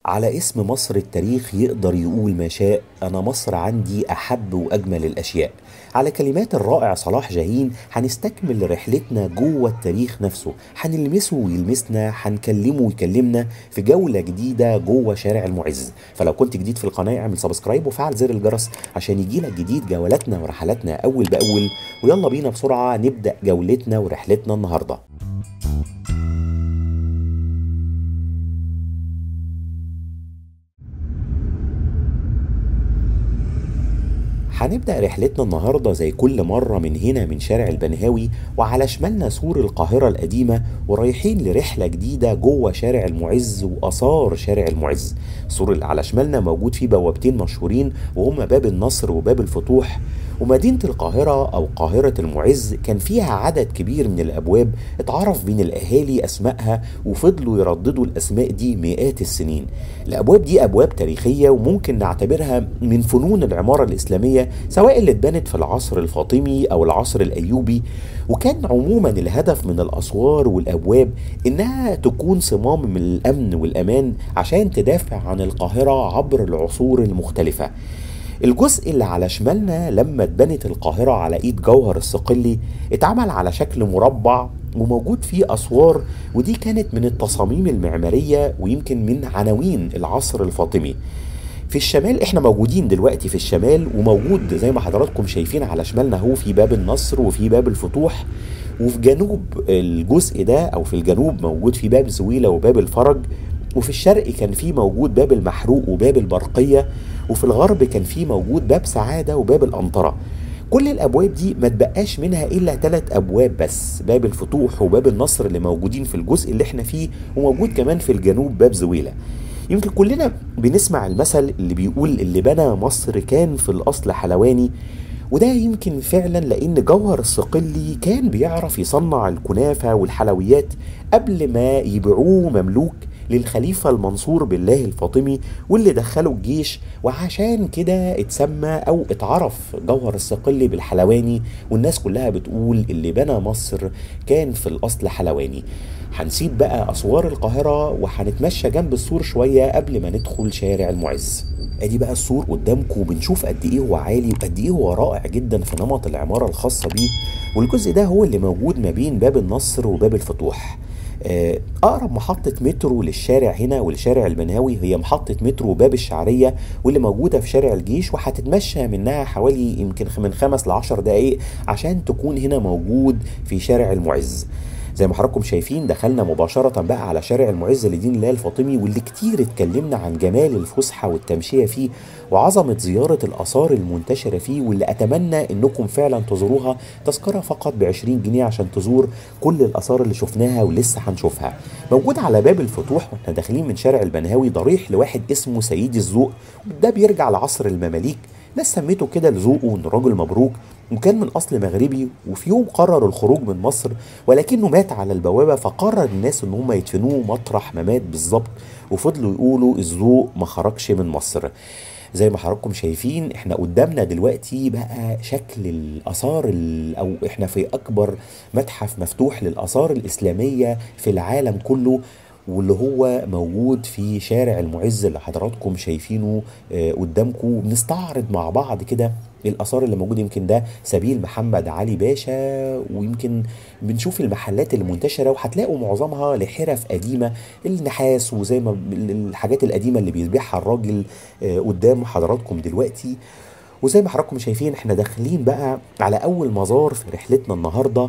على اسم مصر التاريخ يقدر يقول ما شاء أنا مصر عندي أحب وأجمل الأشياء على كلمات الرائع صلاح جاهين هنستكمل رحلتنا جوه التاريخ نفسه هنلمسه ويلمسنا هنكلمه ويكلمنا في جولة جديدة جوه شارع المعز فلو كنت جديد في القناة اعمل سبسكرايب وفعل زر الجرس عشان يجيلك جديد جولاتنا ورحلاتنا أول بأول ويلا بينا بسرعة نبدأ جولتنا ورحلتنا النهارده هنبدأ رحلتنا النهاردة زي كل مرة من هنا من شارع البنهاوي وعلى شمالنا سور القاهرة القديمة ورايحين لرحلة جديدة جوه شارع المعز وآثار شارع المعز السور اللي على شمالنا موجود فيه بوابتين مشهورين وهما باب النصر وباب الفتوح ومدينة القاهرة أو قاهرة المعز كان فيها عدد كبير من الأبواب اتعرف بين الأهالي أسمائها وفضلوا يرددوا الأسماء دي مئات السنين الأبواب دي أبواب تاريخية وممكن نعتبرها من فنون العمارة الإسلامية سواء اللي اتبنت في العصر الفاطمي أو العصر الأيوبي وكان عموما الهدف من الأسوار والأبواب إنها تكون صمام من الأمن والأمان عشان تدافع عن القاهرة عبر العصور المختلفة الجزء اللي على شمالنا لما اتبنت القاهرة على ايد جوهر الصقلي اتعمل على شكل مربع وموجود فيه اسوار ودي كانت من التصاميم المعمارية ويمكن من عناوين العصر الفاطمي في الشمال احنا موجودين دلوقتي في الشمال وموجود زي ما حضراتكم شايفين على شمالنا هو في باب النصر وفي باب الفتوح وفي جنوب الجزء ده او في الجنوب موجود في باب زويلة وباب الفرج وفي الشرق كان في موجود باب المحروق وباب البرقية وفي الغرب كان في موجود باب سعادة وباب الأنطرة كل الأبواب دي ما تبقاش منها إلا ثلاث أبواب بس باب الفتوح وباب النصر اللي موجودين في الجزء اللي احنا فيه وموجود كمان في الجنوب باب زويلة يمكن كلنا بنسمع المثل اللي بيقول اللي بنى مصر كان في الأصل حلواني وده يمكن فعلا لأن جوهر الصقلي كان بيعرف يصنع الكنافة والحلويات قبل ما يبيعوه مملوك للخليفة المنصور بالله الفاطمي واللي دخله الجيش وعشان كده اتسمى أو اتعرف جوهر الصقلي بالحلواني والناس كلها بتقول اللي بنى مصر كان في الأصل حلواني هنسيب بقى أسوار القاهرة وهنتمشى جنب السور شوية قبل ما ندخل شارع المعز ادي بقى السور قدامكم وبنشوف قد ايه هو عالي وقد ايه هو رائع جدا في نمط العماره الخاصه بيه والجزء ده هو اللي موجود ما بين باب النصر وباب الفتوح اقرب محطه مترو للشارع هنا ولشارع البناوي هي محطه مترو باب الشعريه واللي موجوده في شارع الجيش وهتتمشى منها حوالي يمكن من خمس لعشر دقائق عشان تكون هنا موجود في شارع المعز زي ما حضراتكم شايفين دخلنا مباشرة بقى على شارع المعز لدين الله الفاطمي واللي كتير اتكلمنا عن جمال الفسحة والتمشية فيه وعظمة زيارة الآثار المنتشرة فيه واللي أتمنى إنكم فعلا تزوروها تذكرة فقط ب 20 جنيه عشان تزور كل الآثار اللي شفناها ولسه هنشوفها موجود على باب الفتوح واحنا داخلين من شارع البنهاوي ضريح لواحد اسمه سيد الذوق ده بيرجع لعصر المماليك ناس سميته كده لذوقه انه راجل مبروك وكان من اصل مغربي وفي يوم قرر الخروج من مصر ولكنه مات على البوابه فقرر الناس ان هم يدفنوه مطرح ما مات بالظبط وفضلوا يقولوا الذوق ما خرجش من مصر زي ما حضراتكم شايفين احنا قدامنا دلوقتي بقى شكل الاثار او احنا في اكبر متحف مفتوح للاثار الاسلاميه في العالم كله واللي هو موجود في شارع المعز اللي حضراتكم شايفينه قدامكم بنستعرض مع بعض كده الاثار اللي موجوده يمكن ده سبيل محمد علي باشا ويمكن بنشوف المحلات المنتشره وهتلاقوا معظمها لحرف قديمه النحاس وزي ما الحاجات القديمه اللي بيبيعها الراجل قدام حضراتكم دلوقتي وزي ما حضراتكم شايفين احنا داخلين بقى على اول مزار في رحلتنا النهارده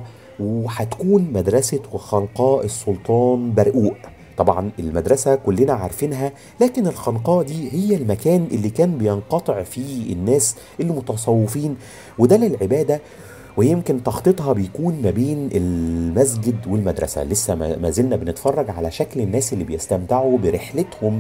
وهتكون مدرسه وخنقاء السلطان برقوق طبعا المدرسة كلنا عارفينها لكن الخنقاء دي هي المكان اللي كان بينقطع فيه الناس اللي متصوفين وده للعبادة ويمكن تخطيطها بيكون ما بين المسجد والمدرسة لسه ما زلنا بنتفرج على شكل الناس اللي بيستمتعوا برحلتهم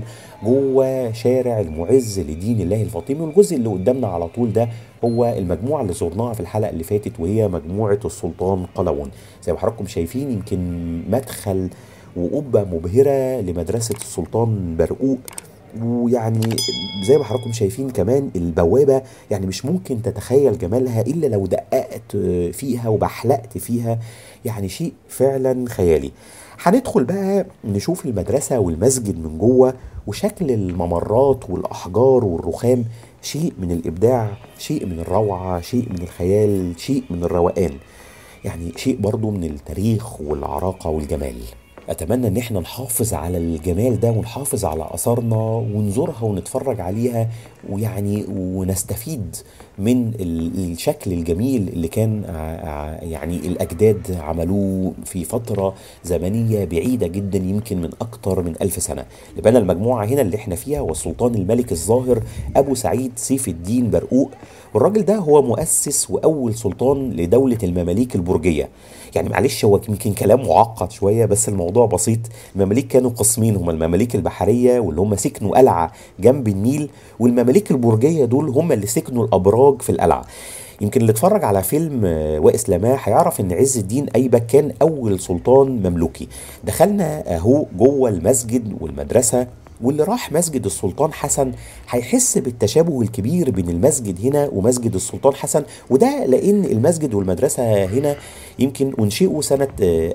جوه شارع المعز لدين الله الفاطمي والجزء اللي قدامنا على طول ده هو المجموعة اللي زرناها في الحلقة اللي فاتت وهي مجموعة السلطان قلاوون زي ما حضراتكم شايفين يمكن مدخل وقبة مبهرة لمدرسة السلطان برقوق ويعني زي ما حضراتكم شايفين كمان البوابة يعني مش ممكن تتخيل جمالها إلا لو دققت فيها وبحلقت فيها يعني شيء فعلا خيالي هندخل بقى نشوف المدرسة والمسجد من جوه وشكل الممرات والأحجار والرخام شيء من الإبداع شيء من الروعة شيء من الخيال شيء من الروقان يعني شيء برضو من التاريخ والعراقة والجمال أتمنى إن احنا نحافظ على الجمال ده ونحافظ على آثارنا ونزورها ونتفرج عليها ويعني ونستفيد من ال- الشكل الجميل اللي كان ع- ع- يعني الأجداد عملوه في فترة زمنية بعيدة جدا يمكن من أكتر من ألف سنة اللي بنى المجموعة هنا اللي احنا فيها هو السلطان الملك الظاهر أبو سعيد سيف الدين برقوق والراجل ده هو مؤسس وأول سلطان لدولة المماليك البرجية يعني معلش هو يمكن كلام معقد شويه بس الموضوع بسيط المماليك كانوا قسمين هم المماليك البحريه واللي هم سكنوا قلعه جنب النيل والمماليك البرجيه دول هم اللي سكنوا الابراج في القلعه يمكن اللي اتفرج على فيلم آه، وائس لماح هيعرف ان عز الدين ايبك كان اول سلطان مملوكي دخلنا اهو جوه المسجد والمدرسه واللي راح مسجد السلطان حسن هيحس بالتشابه الكبير بين المسجد هنا ومسجد السلطان حسن وده لان المسجد والمدرسه هنا يمكن انشئوا سنه آه،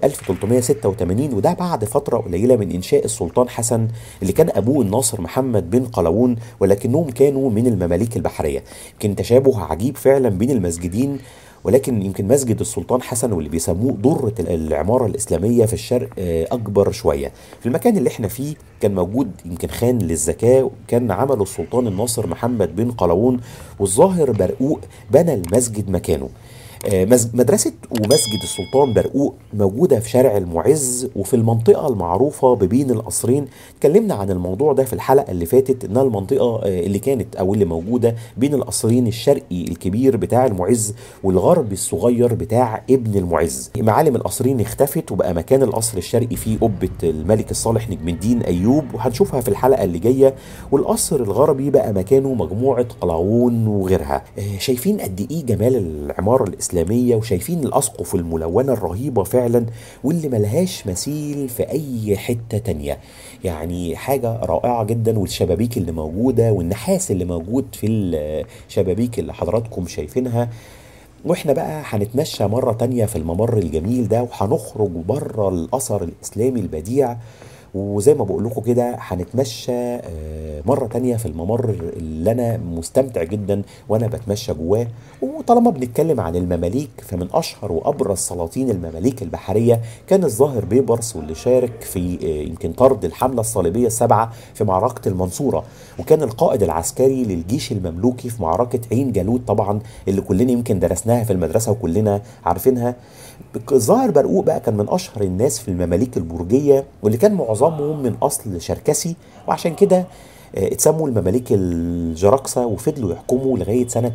1386 وده بعد فتره قليله من انشاء السلطان حسن اللي كان ابوه الناصر محمد بن قلاوون ولكنهم كانوا من المماليك البحريه يمكن تشابه عجيب فعلا بين المسجدين ولكن يمكن مسجد السلطان حسن واللي بيسموه ضرة العمارة الإسلامية في الشرق آه، أكبر شوية في المكان اللي احنا فيه كان موجود يمكن خان للزكاة كان عمله السلطان الناصر محمد بن قلاوون والظاهر برقوق بنى المسجد مكانه آه، مز- مدرسة ومسجد السلطان برقوق موجودة في شارع المعز وفي المنطقة المعروفة ببين القصرين اتكلمنا عن الموضوع ده في الحلقة اللي فاتت انها المنطقة آه، اللي كانت او اللي موجودة بين القصرين الشرقي الكبير بتاع المعز والغربي الصغير بتاع ابن المعز معالم القصرين اختفت وبقى مكان القصر الشرقي فيه قبة الملك الصالح نجم الدين ايوب وهنشوفها في الحلقة اللي جاية والقصر الغربي بقى مكانه مجموعة قلاوون وغيرها آه، شايفين قد ايه جمال العمارة الإسلامية وشايفين الأسقف الملونة الرهيبة فعلا واللي ملهاش مثيل في أي حتة تانية يعني حاجة رائعة جدا والشبابيك اللي موجودة والنحاس اللي موجود في الشبابيك اللي حضراتكم شايفينها واحنا بقى هنتمشى مرة تانية في الممر الجميل ده وهنخرج بره الأثر الإسلامي البديع وزي ما بقول لكم كده هنتمشى آه، مرة تانية في الممر اللي أنا مستمتع جدا وأنا بتمشى جواه وطالما بنتكلم عن المماليك فمن أشهر وأبرز سلاطين المماليك البحرية كان الظاهر بيبرس واللي شارك في آه، يمكن طرد الحملة الصليبية السبعة في معركة المنصورة وكان القائد العسكري للجيش المملوكي في معركة عين جالوت طبعا اللي كلنا يمكن درسناها في المدرسة وكلنا عارفينها الظاهر برقوق بقى كان من اشهر الناس في المماليك البرجيه واللي كان معظمهم من اصل شركسي وعشان كده آه، اتسموا المماليك الجراكسة وفضلوا يحكموا لغاية سنة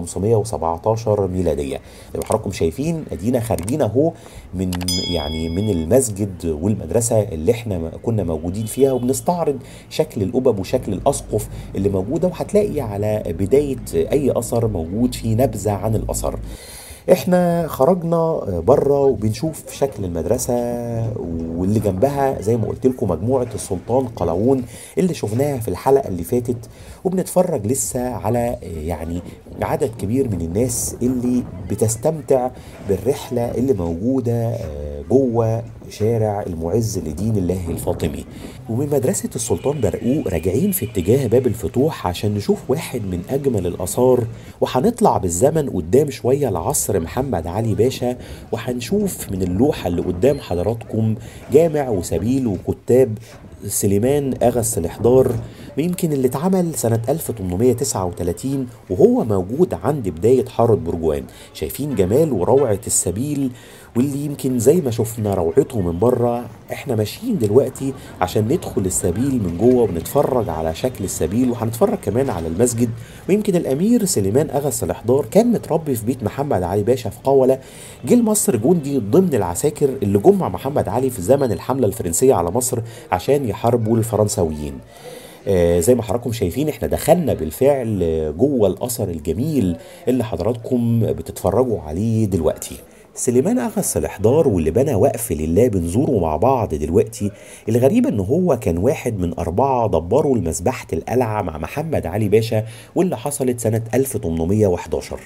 1517 ميلادية زي ما حضراتكم شايفين ادينا خارجين اهو من يعني من المسجد والمدرسة اللي احنا كنا موجودين فيها وبنستعرض شكل القبب وشكل الاسقف اللي موجودة وهتلاقي على بداية اي اثر موجود فيه نبذة عن الاثر احنا خرجنا بره وبنشوف شكل المدرسه واللي جنبها زي ما قلت لكم مجموعه السلطان قلاوون اللي شفناها في الحلقه اللي فاتت وبنتفرج لسه على يعني عدد كبير من الناس اللي بتستمتع بالرحله اللي موجوده جوه شارع المعز لدين الله الفاطمي ومن مدرسة السلطان برقوق راجعين في اتجاه باب الفتوح عشان نشوف واحد من أجمل الآثار وهنطلع بالزمن قدام شوية لعصر محمد علي باشا وهنشوف من اللوحة اللي قدام حضراتكم جامع وسبيل وكتاب سليمان أغس الإحضار ويمكن اللي اتعمل سنة 1839 وهو موجود عند بداية حارة برجوان شايفين جمال وروعة السبيل واللي يمكن زي ما شفنا روعته من بره احنا ماشيين دلوقتي عشان ندخل السبيل من جوه ونتفرج على شكل السبيل وهنتفرج كمان على المسجد ويمكن الامير سليمان اغا الاحضار كان متربي في بيت محمد علي باشا في قولة جه لمصر جندي ضمن العساكر اللي جم مع محمد علي في زمن الحملة الفرنسية على مصر عشان يحاربوا الفرنساويين آه زي ما حضراتكم شايفين احنا دخلنا بالفعل جوه الاثر الجميل اللي حضراتكم بتتفرجوا عليه دلوقتي سليمان أغا السلحدار واللي بنى وقف لله بنزوره مع بعض دلوقتي الغريب إن هو كان واحد من أربعة دبروا لمذبحة القلعة مع محمد علي باشا واللي حصلت سنة 1811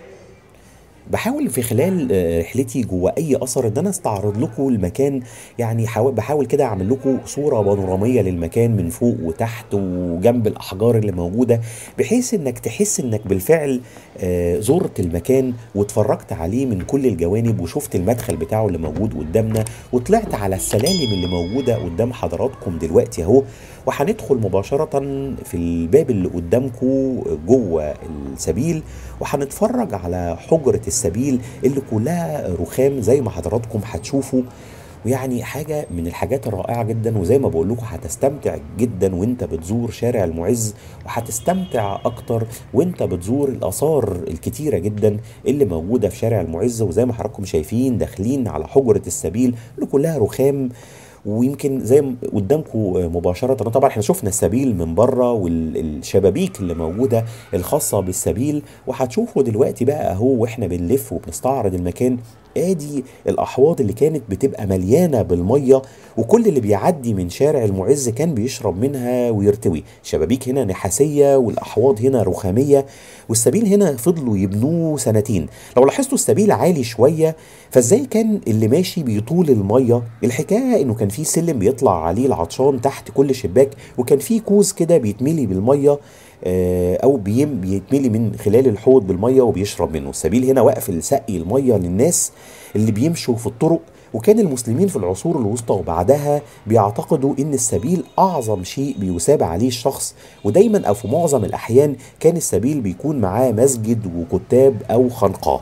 بحاول في خلال آه، رحلتي جوه اي اثر ان انا استعرض لكم المكان يعني حاول بحاول كده اعمل لكم صوره بانوراميه للمكان من فوق وتحت وجنب الاحجار اللي موجوده بحيث انك تحس انك بالفعل آه، زرت المكان واتفرجت عليه من كل الجوانب وشفت المدخل بتاعه اللي موجود قدامنا وطلعت على السلالم اللي موجوده قدام حضراتكم دلوقتي اهو وهندخل مباشره في الباب اللي قدامكم جوه السبيل وهنتفرج على حجره السبيل اللي كلها رخام زي ما حضراتكم هتشوفوا ويعني حاجة من الحاجات الرائعة جدا وزي ما بقول لكم هتستمتع جدا وانت بتزور شارع المعز وهتستمتع اكتر وانت بتزور الاثار الكتيرة جدا اللي موجودة في شارع المعز وزي ما حضراتكم شايفين داخلين على حجرة السبيل اللي كلها رخام ويمكن زي ما قدامكم مباشرة طبعا احنا شفنا السبيل من بره والشبابيك اللي موجودة الخاصة بالسبيل وهتشوفوا دلوقتي بقى اهو واحنا بنلف وبنستعرض المكان ادي الاحواض اللي كانت بتبقى مليانه بالميه وكل اللي بيعدي من شارع المعز كان بيشرب منها ويرتوي شبابيك هنا نحاسيه والاحواض هنا رخاميه والسبيل هنا فضلوا يبنوه سنتين لو لاحظتوا السبيل عالي شويه فازاي كان اللي ماشي بيطول الميه الحكايه انه كان في سلم بيطلع عليه العطشان تحت كل شباك وكان في كوز كده بيتملي بالميه آه، او بيم بيتملي من خلال الحوض بالميه وبيشرب منه السبيل هنا واقف لسقي الميه للناس اللي بيمشوا في الطرق وكان المسلمين في العصور الوسطى وبعدها بيعتقدوا ان السبيل اعظم شيء بيثاب عليه الشخص ودايما او في معظم الاحيان كان السبيل بيكون معاه مسجد وكتاب او خنقاه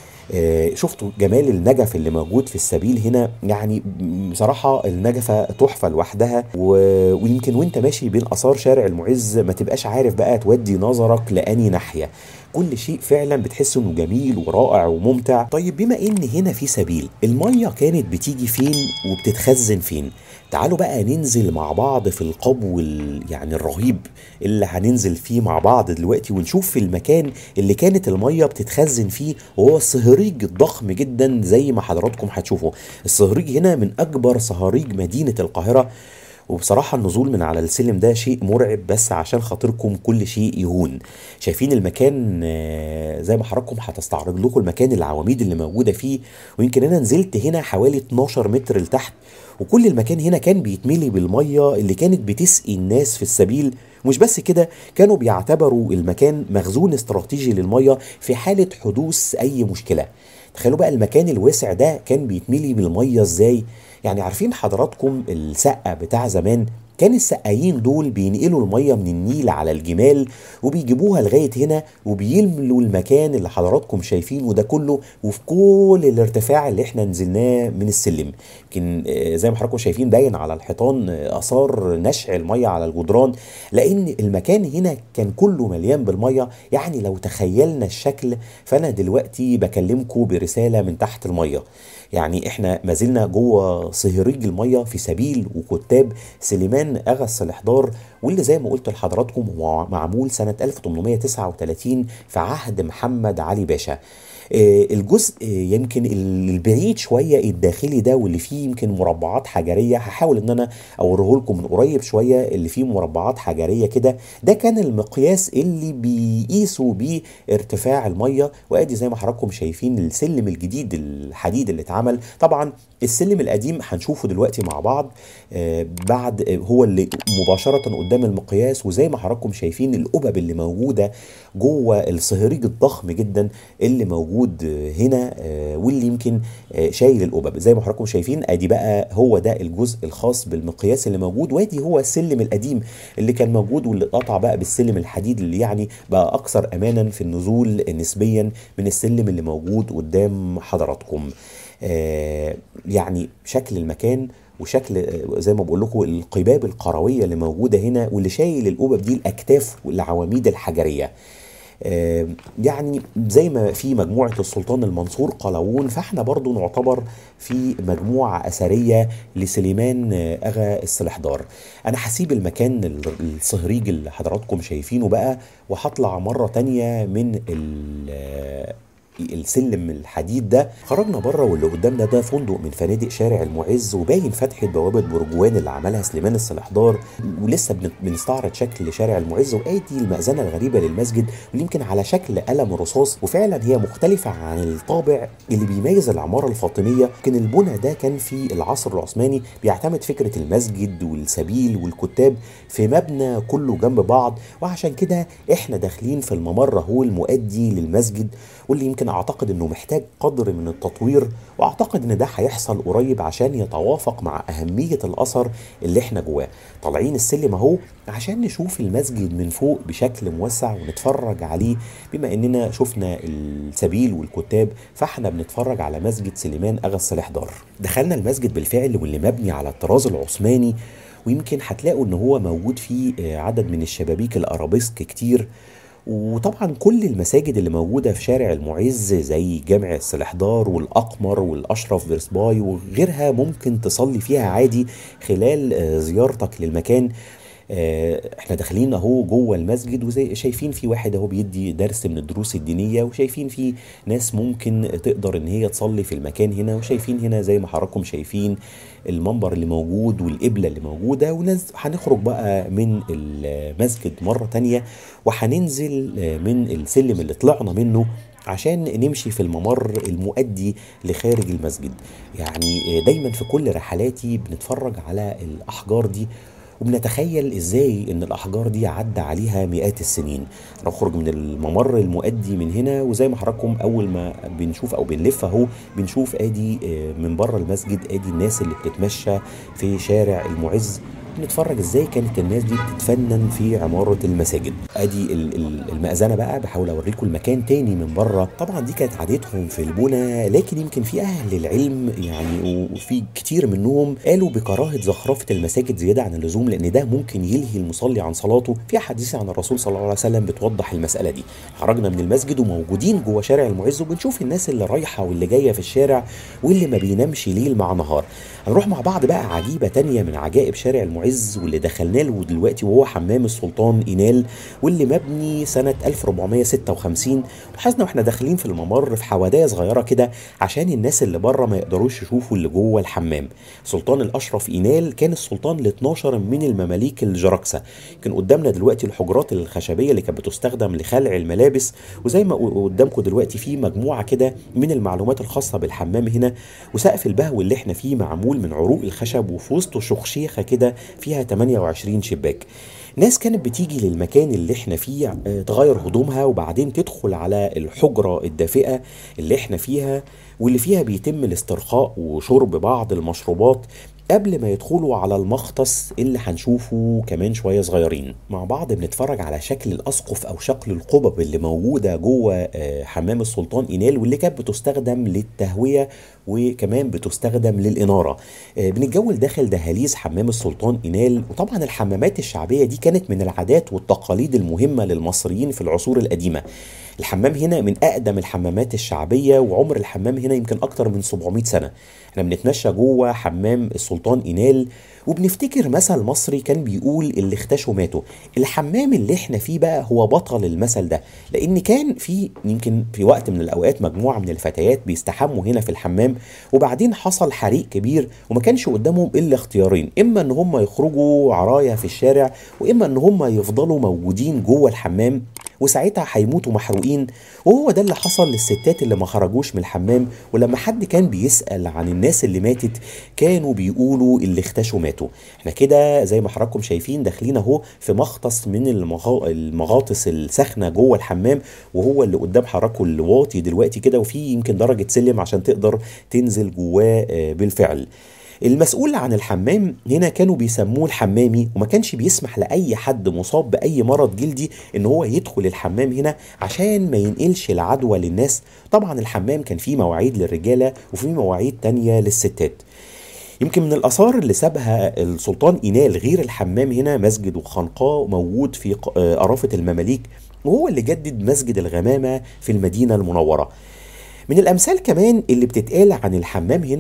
آه، شفتوا جمال النجف اللي موجود في السبيل هنا يعني بصراحة النجفة تحفة لوحدها و... ويمكن وانت ماشي بين آثار شارع المعز ما تبقاش عارف بقى تودي نظرك لأني ناحية كل شيء فعلا بتحس انه جميل ورائع وممتع طيب بما ان هنا في سبيل المية كانت بتيجي فين وبتتخزن فين تعالوا بقى ننزل مع بعض في القبو ال- يعني الرهيب اللي هننزل فيه مع بعض دلوقتي ونشوف في المكان اللي كانت المية بتتخزن فيه وهو الصهريج الضخم جدا زي ما حضراتكم هتشوفوا الصهريج هنا من أكبر صهاريج مدينة القاهرة وبصراحة النزول من على السلم ده شيء مرعب بس عشان خاطركم كل شيء يهون شايفين المكان آه، زي ما حضراتكم هتستعرض لكم المكان العواميد اللي موجودة فيه ويمكن انا نزلت هنا حوالي 12 متر لتحت وكل المكان هنا كان بيتملي بالمية اللي كانت بتسقي الناس في السبيل مش بس كده كانوا بيعتبروا المكان مخزون استراتيجي للمية في حالة حدوث أي مشكلة تخيلوا بقى المكان الواسع ده كان بيتملي بالمية ازاي يعني عارفين حضراتكم السقة بتاع زمان كان السقايين دول بينقلوا المية من النيل على الجمال وبيجيبوها لغاية هنا وبيملوا المكان اللي حضراتكم شايفينه ده كله وفي كل الارتفاع اللي احنا نزلناه من السلم يمكن آه، زي ما حضراتكم شايفين باين على الحيطان آه، آثار نشع المية على الجدران لأن المكان هنا كان كله مليان بالمية يعني لو تخيلنا الشكل فأنا دلوقتي بكلمكم برسالة من تحت المية يعني احنا ما زلنا جوه صهريج الميه في سبيل وكتاب سليمان اغا السلحدار واللي زي ما قلت لحضراتكم هو معمول سنه 1839 في عهد محمد علي باشا آه، الجزء آه، يمكن البعيد شويه الداخلي ده واللي فيه يمكن مربعات حجريه هحاول ان انا اوريه لكم من قريب شويه اللي فيه مربعات حجريه كده ده كان المقياس اللي بيقيسوا بيه ارتفاع الميه وادي زي ما حضراتكم شايفين السلم الجديد الحديد اللي اتعمل طبعا السلم القديم هنشوفه دلوقتي مع بعض آه، بعد آه، هو اللي مباشره قدام المقياس وزي ما حضراتكم شايفين القبب اللي موجوده جوه الصهريج الضخم جدا اللي موجود آه، هنا آه، واللي يمكن آه، شايل القبب زي ما حضراتكم شايفين ادي بقى هو ده الجزء الخاص بالمقياس اللي موجود وادي هو السلم القديم اللي كان موجود واللي اتقطع بقى بالسلم الحديد اللي يعني بقى اكثر امانا في النزول نسبيا من السلم اللي موجود قدام حضراتكم آه، يعني شكل المكان وشكل آه، زي ما بقول لكم القباب القرويه اللي موجوده هنا واللي شايل القبب دي الاكتاف والعواميد الحجريه آه، يعني زي ما في مجموعة السلطان المنصور قلاوون فاحنا برضو نعتبر في مجموعة أثرية لسليمان آه، أغا السلحدار أنا هسيب المكان ال- الصهريج اللي حضراتكم شايفينه بقى وهطلع مرة تانية من ال- آه، السلم الحديد ده خرجنا بره واللي قدامنا ده فندق من فنادق شارع المعز وباين فتحه بوابه برجوان اللي عملها سليمان السلحدار ولسه بن- بنستعرض شكل شارع المعز وادي المأذنه الغريبه للمسجد واللي يمكن على شكل قلم رصاص وفعلا هي مختلفه عن الطابع اللي بيميز العماره الفاطميه كان البنى ده كان في العصر العثماني بيعتمد فكره المسجد والسبيل والكتاب في مبنى كله جنب بعض وعشان كده احنا داخلين في الممر هو المؤدي للمسجد واللي يمكن اعتقد انه محتاج قدر من التطوير واعتقد ان ده هيحصل قريب عشان يتوافق مع اهميه الاثر اللي احنا جواه طالعين السلم اهو عشان نشوف المسجد من فوق بشكل موسع ونتفرج عليه بما اننا شفنا السبيل والكتاب فاحنا بنتفرج على مسجد سليمان اغا الصالح دار دخلنا المسجد بالفعل واللي مبني على الطراز العثماني ويمكن هتلاقوا ان هو موجود فيه آه، عدد من الشبابيك الارابيسك كتير وطبعا كل المساجد اللي موجوده في شارع المعز زي جامع السلحدار والاقمر والاشرف بيرسباي وغيرها ممكن تصلي فيها عادي خلال آه، زيارتك للمكان آه، احنا داخلين اهو جوه المسجد وزي شايفين في واحد اهو بيدي درس من الدروس الدينيه وشايفين في ناس ممكن تقدر ان هي تصلي في المكان هنا وشايفين هنا زي ما حضراتكم شايفين المنبر اللي موجود والقبله اللي موجوده ونز... هنخرج بقى من المسجد مره تانية وهننزل آه، من السلم اللي طلعنا منه عشان نمشي في الممر المؤدي لخارج المسجد يعني آه، دايما في كل رحلاتي بنتفرج على الاحجار دي وبنتخيل ازاي ان الاحجار دي عدى عليها مئات السنين نخرج من الممر المؤدي من هنا وزي ما حضراتكم اول ما بنشوف او بنلف اهو بنشوف ادي آه، من بره المسجد ادي الناس اللي بتتمشى في شارع المعز نتفرج ازاي كانت الناس دي بتتفنن في عمارة المساجد ادي ال- ال- المأذنة بقى بحاول اوريكم المكان تاني من بره طبعا دي كانت عادتهم في البنى لكن يمكن في اهل العلم يعني وفي كتير منهم قالوا بكراهة زخرفة المساجد زيادة عن اللزوم لان ده ممكن يلهي المصلي عن صلاته في احاديث عن الرسول صلى الله عليه وسلم بتوضح المسألة دي خرجنا من المسجد وموجودين جوه شارع المعز وبنشوف الناس اللي رايحة واللي جاية في الشارع واللي ما بينامش ليل مع نهار هنروح مع بعض بقى عجيبة تانية من عجائب شارع المعز واللي دخلنا له دلوقتي وهو حمام السلطان إينال واللي مبني سنة 1456 لاحظنا واحنا داخلين في الممر في حوادية صغيرة كده عشان الناس اللي بره ما يقدروش يشوفوا اللي جوه الحمام سلطان الأشرف إينال كان السلطان ال 12 من المماليك الجراكسة كان قدامنا دلوقتي الحجرات الخشبية اللي كانت بتستخدم لخلع الملابس وزي ما قدامكم دلوقتي في مجموعة كده من المعلومات الخاصة بالحمام هنا وسقف البهو اللي احنا فيه معمول من عروق الخشب وفي وسطه شخشيخة كده فيها 28 شباك ناس كانت بتيجي للمكان اللي احنا فيه آه، تغير هدومها وبعدين تدخل على الحجرة الدافئة اللي احنا فيها واللي فيها بيتم الاسترخاء وشرب بعض المشروبات قبل ما يدخلوا على المختص اللي هنشوفه كمان شويه صغيرين مع بعض بنتفرج على شكل الاسقف او شكل القبب اللي موجوده جوه آه، حمام السلطان اينال واللي كانت بتستخدم للتهويه وكمان بتستخدم للاناره آه، بنتجول داخل دهاليز حمام السلطان اينال وطبعا الحمامات الشعبيه دي كانت من العادات والتقاليد المهمه للمصريين في العصور القديمه الحمام هنا من اقدم الحمامات الشعبيه وعمر الحمام هنا يمكن اكتر من 700 سنه احنا بنتمشى جوه حمام السلطان اينال وبنفتكر مثل مصري كان بيقول اللي اختشوا ماتوا الحمام اللي احنا فيه بقى هو بطل المثل ده لان كان في يمكن في وقت من الاوقات مجموعه من الفتيات بيستحموا هنا في الحمام وبعدين حصل حريق كبير وما كانش قدامهم الا اختيارين اما ان هم يخرجوا عرايا في الشارع واما ان هم يفضلوا موجودين جوه الحمام وساعتها هيموتوا محروقين وهو ده اللي حصل للستات اللي ما خرجوش من الحمام ولما حد كان بيسأل عن الناس اللي ماتت كانوا بيقولوا اللي اختشوا ماتوا احنا كده زي ما حضراتكم شايفين داخلين اهو في مغطس من المغا... المغاطس الساخنه جوه الحمام وهو اللي قدام حضراتكم اللي واطي دلوقتي كده وفي يمكن درجه سلم عشان تقدر تنزل جواه آه، بالفعل المسؤول عن الحمام هنا كانوا بيسموه الحمامي وما كانش بيسمح لأي حد مصاب بأي مرض جلدي إن هو يدخل الحمام هنا عشان ما ينقلش العدوى للناس طبعا الحمام كان فيه مواعيد للرجالة وفيه مواعيد تانية للستات يمكن من الآثار اللي سابها السلطان إينال غير الحمام هنا مسجد وخنقاء موجود في ق- آه، أرافة المماليك وهو اللي جدد مسجد الغمامة في المدينة المنورة من الأمثال كمان اللي بتتقال عن الحمام هنا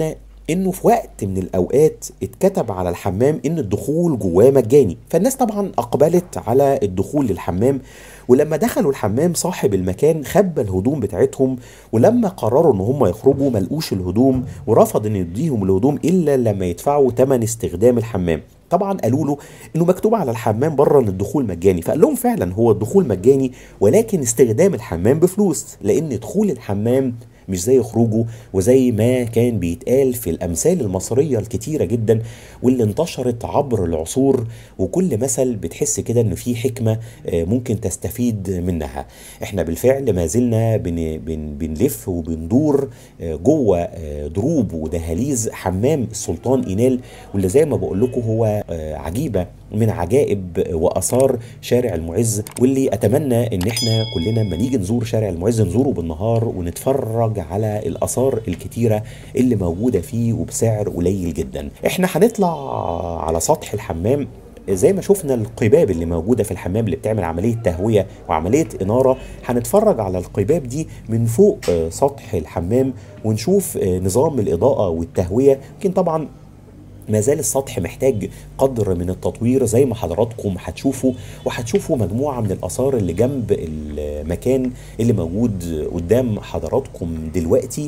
انه في وقت من الاوقات اتكتب على الحمام ان الدخول جواه مجاني فالناس طبعا اقبلت على الدخول للحمام ولما دخلوا الحمام صاحب المكان خبى الهدوم بتاعتهم ولما قرروا ان هم يخرجوا ملقوش الهدوم ورفض ان يديهم الهدوم الا لما يدفعوا ثمن استخدام الحمام طبعا قالوا له انه مكتوب على الحمام بره ان الدخول مجاني فقال لهم فعلا هو الدخول مجاني ولكن استخدام الحمام بفلوس لان دخول الحمام مش زي خروجه وزي ما كان بيتقال في الامثال المصريه الكتيره جدا واللي انتشرت عبر العصور وكل مثل بتحس كده انه في حكمه آه، ممكن تستفيد منها احنا بالفعل ما زلنا بن بن بنلف وبندور آه، جوه آه، دروب ودهاليز حمام السلطان اينال واللي زي ما بقول لكم هو آه، عجيبه من عجائب واثار شارع المعز واللي اتمنى ان احنا كلنا لما نيجي نزور شارع المعز نزوره بالنهار ونتفرج على الاثار الكتيره اللي موجوده فيه وبسعر قليل جدا احنا هنطلع على سطح الحمام زي ما شفنا القباب اللي موجوده في الحمام اللي بتعمل عمليه تهويه وعمليه اناره هنتفرج على القباب دي من فوق آه، سطح الحمام ونشوف آه، نظام الاضاءه والتهويه يمكن طبعا ما زال السطح محتاج قدر من التطوير زي ما حضراتكم هتشوفوا وهتشوفوا مجموعة من الآثار اللي جنب المكان اللي موجود قدام حضراتكم دلوقتي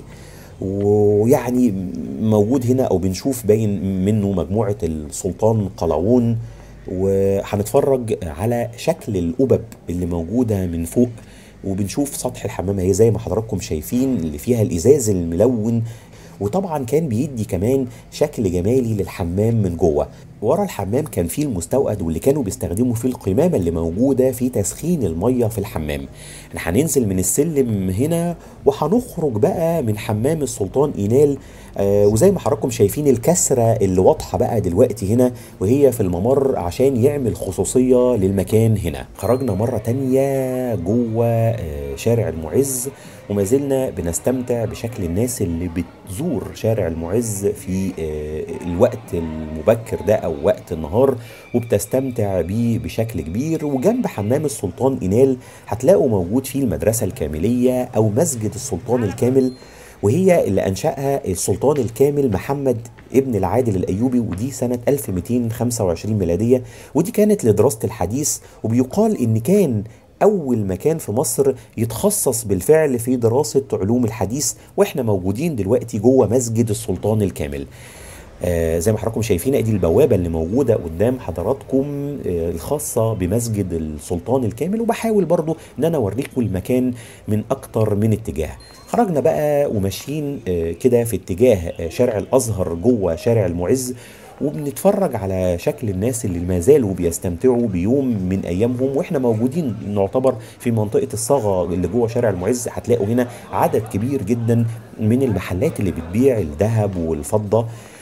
ويعني موجود هنا أو بنشوف باين منه مجموعة السلطان قلاوون وهنتفرج على شكل القبب اللي موجودة من فوق وبنشوف سطح الحمام هي زي ما حضراتكم شايفين اللي فيها الإزاز الملون وطبعا كان بيدي كمان شكل جمالي للحمام من جوه ورا الحمام كان فيه المستوقد واللي كانوا بيستخدموا فيه القمامة اللي موجودة في تسخين المية في الحمام احنا هننزل من السلم هنا وهنخرج بقى من حمام السلطان إينال آه وزي ما حضراتكم شايفين الكسرة اللي واضحة بقى دلوقتي هنا وهي في الممر عشان يعمل خصوصية للمكان هنا خرجنا مرة تانية جوه آه شارع المعز وما زلنا بنستمتع بشكل الناس اللي بتزور شارع المعز في آه، الوقت المبكر ده او وقت النهار وبتستمتع بيه بشكل كبير وجنب حمام السلطان إينال هتلاقوا موجود فيه المدرسة الكاملية او مسجد السلطان الكامل وهي اللي أنشأها السلطان الكامل محمد ابن العادل الأيوبي ودي سنة 1225 ميلادية ودي كانت لدراسة الحديث وبيقال إن كان أول مكان في مصر يتخصص بالفعل في دراسة علوم الحديث وإحنا موجودين دلوقتي جوه مسجد السلطان الكامل آه زي ما حضراتكم شايفين ادي البوابه اللي موجوده قدام حضراتكم آه الخاصه بمسجد السلطان الكامل وبحاول برضو ان انا اوريكم المكان من اكتر من اتجاه خرجنا بقى وماشيين آه كده في اتجاه آه شارع الازهر جوه شارع المعز وبنتفرج على شكل الناس اللي ما زالوا بيستمتعوا بيوم من ايامهم واحنا موجودين نعتبر في منطقه الصاغه اللي جوه شارع المعز هتلاقوا هنا عدد كبير جدا من المحلات اللي بتبيع الذهب والفضه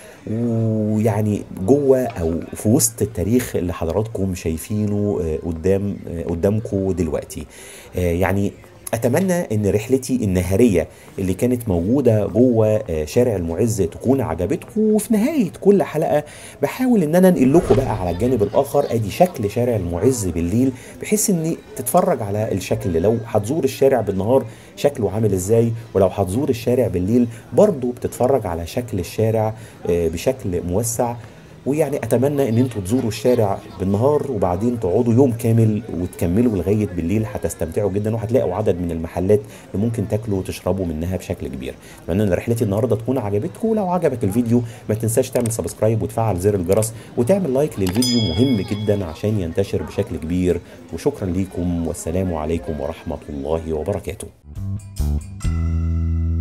ويعني جوه او في وسط التاريخ اللي حضراتكم شايفينه آه، قدام آه، قدامكم دلوقتي آه، يعني اتمنى ان رحلتي النهاريه اللي كانت موجوده جوه آه، شارع المعز تكون عجبتكم وفي نهايه كل حلقه بحاول ان انا انقل لكم بقى على الجانب الاخر ادي شكل شارع المعز بالليل بحيث ان تتفرج على الشكل لو هتزور الشارع بالنهار شكله عامل ازاي ولو هتزور الشارع بالليل برضه بتتفرج على شكل الشارع آه، بشكل موسع ويعني اتمنى ان انتوا تزوروا الشارع بالنهار وبعدين تقعدوا يوم كامل وتكملوا لغايه بالليل هتستمتعوا جدا وهتلاقوا عدد من المحلات اللي ممكن تاكلوا وتشربوا منها بشكل كبير اتمنى ان رحلتي النهارده تكون عجبتكم ولو عجبك الفيديو ما تنساش تعمل سبسكرايب وتفعل زر الجرس وتعمل لايك للفيديو مهم جدا عشان ينتشر بشكل كبير وشكرا ليكم والسلام عليكم ورحمه الله وبركاته